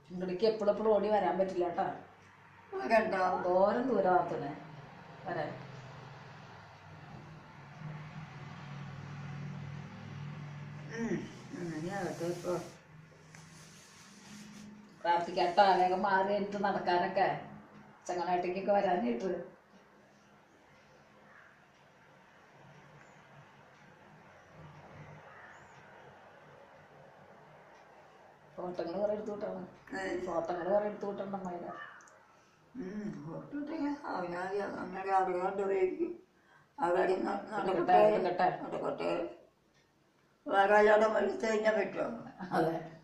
ഇവിടേക്ക് എപ്പോഴും എപ്പോഴും ഓടി വരാൻ പറ്റില്ല കേട്ടോ വരണ്ടോ ദൂരം ദൂരമാകത്തന്നെ വരാൻ ഉം. അങ്ങനെയാകട്ടെ ഇപ്പൊ പ്രാർത്ഥിക്കട്ടോ വേഗം മാറി എനിക്ക് നടക്കാനൊക്കെ ചങ്ങനാട്ടേക്കൊക്കെ വരാനായിട്ട് ഫോട്ടോകൾ കുറെ എടുത്തു വിട്ടാണ് ഫോട്ടോകൾ കുറെ എടുത്തു വിട്ടണ്ട അമ്മയുടെ ഒട്ടുണ്ടെങ്കിൽ അവനാദ്യം അങ്ങനെ അറിയാണ്ട് വരും അവിടെ നടക്കട്ടെ എടുക്കട്ടെ. നടക്കട്ടെ വേറെ ആളോടെ വലിച്ചു കഴിഞ്ഞാൽ പറ്റുമോ അതെ